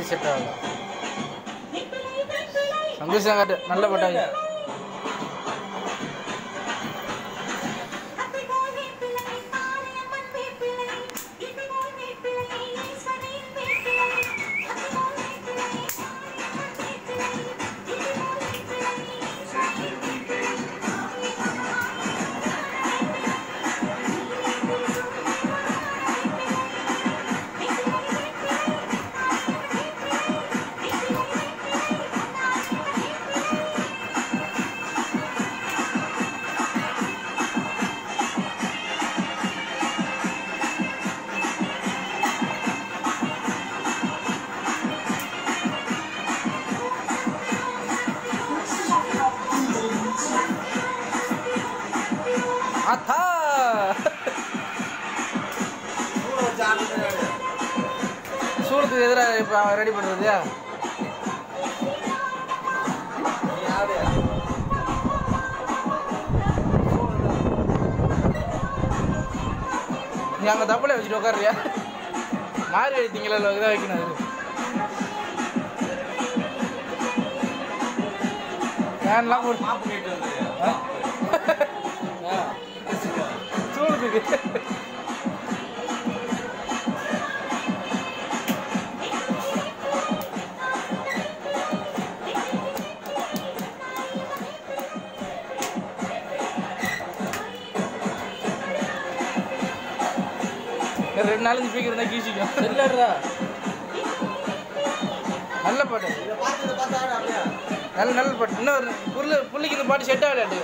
Set ஆகல சந்தோஷம் காட்டு நல்ல பட்டாங்க ஆத்தா சூழத்துக்கு எதிராக இப்போ ரெடி பண்ணுறது நீ அங்கே தப்பில் வச்சுட்டு உட்காருறியா மாறி அடித்தீங்களா தான் வைக்கணும் அது ஃபேன்லாம் போட்டு சூடுதுக்கு ரெண்டு நாலஞ்சு பீக்கு இருந்தால் கீச்சிக்கும் இல்லைடா நல்ல பாட்டு நல்ல நல்ல பாட்டு இன்னொரு புல்லு புள்ளிக்கு இந்த பாட்டு செட் ஆகலாட்டு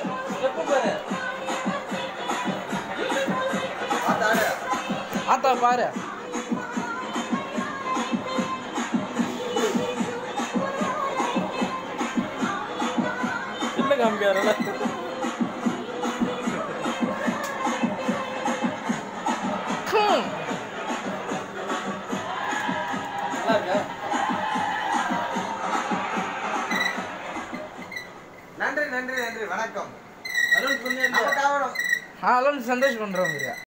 ஆத்தா பாரு என்ன காமிக்காரல ஹம். நல்லா இருக்கா நன்றி நன்றி நன்றி வணக்கம் அருண் புரிஞ்சா நமக்காக ஆ அலோன் சந்தோஷம் பண்ணுறோம்